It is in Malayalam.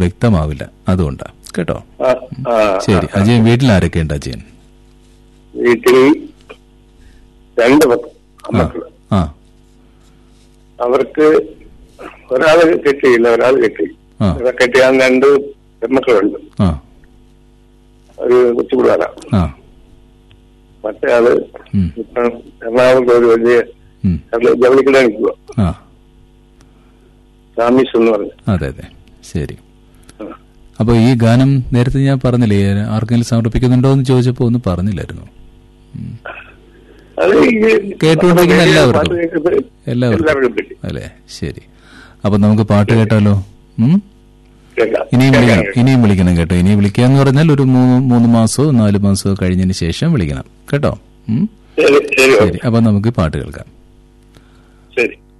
വ്യക്തമാവില്ല അതുകൊണ്ടാ കേട്ടോ ആ, ആ, ശരി അജയൻ വീട്ടിൽ ആരൊക്കെ ഉണ്ട് അജയൻ വീട്ടിൽ രണ്ട് മക്ക- ആ മക്കള് ആ അവർക്ക് ഒരാള് കെട്ടിയില്ല ഒരാൾ കെട്ടി ആ. ഇവരെ കെട്ടിയാൻ രണ്ട് പെൺമക്കളുണ്ട് ആ ഒരു കൊച്ചുപിള്ളാരാ ആ മറ്റേ ആള് ഉം. ഇപ്പം എറണാകുളത്ത് ഒരു വലിയ ഉം. ജവളിക്കട നിൽക്കുക ആ സാമീസ് എന്ന് പറഞ്ഞു അതെ അതെ ശരി അപ്പോൾ ഈ ഗാനം നേരത്തെ ഞാൻ പറഞ്ഞില്ലേ ആർക്കെങ്കിലും സമർപ്പിക്കുന്നുണ്ടോ എന്ന് ചോദിച്ചപ്പോൾ ഒന്നും പറഞ്ഞില്ലായിരുന്നു അത് ഈ കേട്ടുകൊണ്ടിരിക്കുന്ന എല്ലാവർക്കും. പാട്ട് കേൾക്കുന്നത് എല്ലാവർക്കും എല്ലാവർക്കും കിട്ടി അല്ലേ ശരി അപ്പൊ നമുക്ക് പാട്ട് കേട്ടാലോ ഉം? കേൾക്കാം ഇനിയും കേൾക്കാം. വിളിക്കണം ഇനിയും വിളിക്കണം കേട്ടോ ഇനിയും വിളിക്കുക എന്ന് പറഞ്ഞാൽ ഒരു മൂന്ന് മൂന്ന് മാസമോ നാല് മാസമോ കഴിഞ്ഞതിന് ശേഷം വിളിക്കണം കേട്ടോ ഉം? ശരി ശരി ശരി അപ്പൊ നമുക്ക് പാട്ട് കേൾക്കാം ശരി